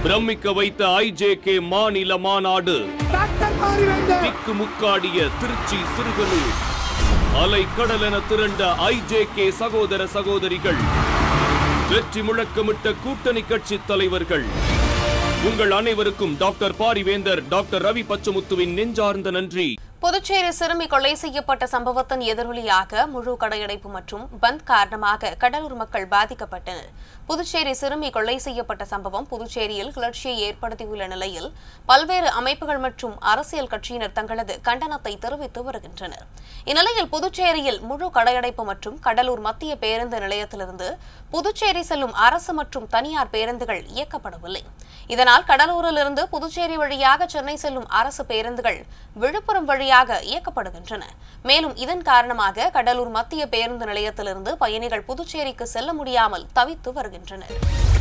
பிரமிக்க வைத்த ஐஜேகே மாநில மாநாடு டாக்டர் பாரிவேந்தர் திக்கு முக்காடிய திருச்சி சிறுகலூர் அலை கடலென திரண்ட ஐஜேகே சகோதர சகோதரிகள் வெற்றி முழக்கமிட்ட கூட்டணி கட்சி தலைவர்கள் உங்கள் அனைவருக்கும் டாக்டர் பாரிவேந்தர் டாக்டர் ரவி பச்சமுத்துவின் நெஞ்சார்ந்த நன்றி புதுச்சேரி சிறுமி கொலை செய்யப்பட்ட சம்பவத்தின் எதிரொலியாக முழு கடையடைப்பு மற்றும் பந்த் காரணமாக கடலூர் மக்கள் பாதிக்கப்பட்டனர் புதுச்சேரி சிறுமி கொலை செய்யப்பட்ட சம்பவம் புதுச்சேரியில் கிளர்ச்சியை ஏற்படுத்தியுள்ள நிலையில் பல்வேறு அமைப்புகள் மற்றும் அரசியல் கட்சியினர் தங்களது கண்டனத்தை தெரிவித்து வருகின்றனர் இந்நிலையில் புதுச்சேரியில் முழு கடையடைப்பு மற்றும் கடலூர் மத்திய பேருந்து நிலையத்திலிருந்து புதுச்சேரி செல்லும் அரசு மற்றும் தனியார் பேருந்துகள் இயக்கப்படவில்லை இதனால் கடலூரிலிருந்து புதுச்சேரி வழியாக சென்னை செல்லும் அரசு பேருந்துகள் விழுப்புரம் வழியாக இயக்கப்படுகின்றன மேலும் இதன் காரணமாக கடலூர் மத்திய பேருந்து நிலையத்திலிருந்து பயணிகள் புதுச்சேரிக்கு செல்ல முடியாமல் தவித்து வருகின்றனர்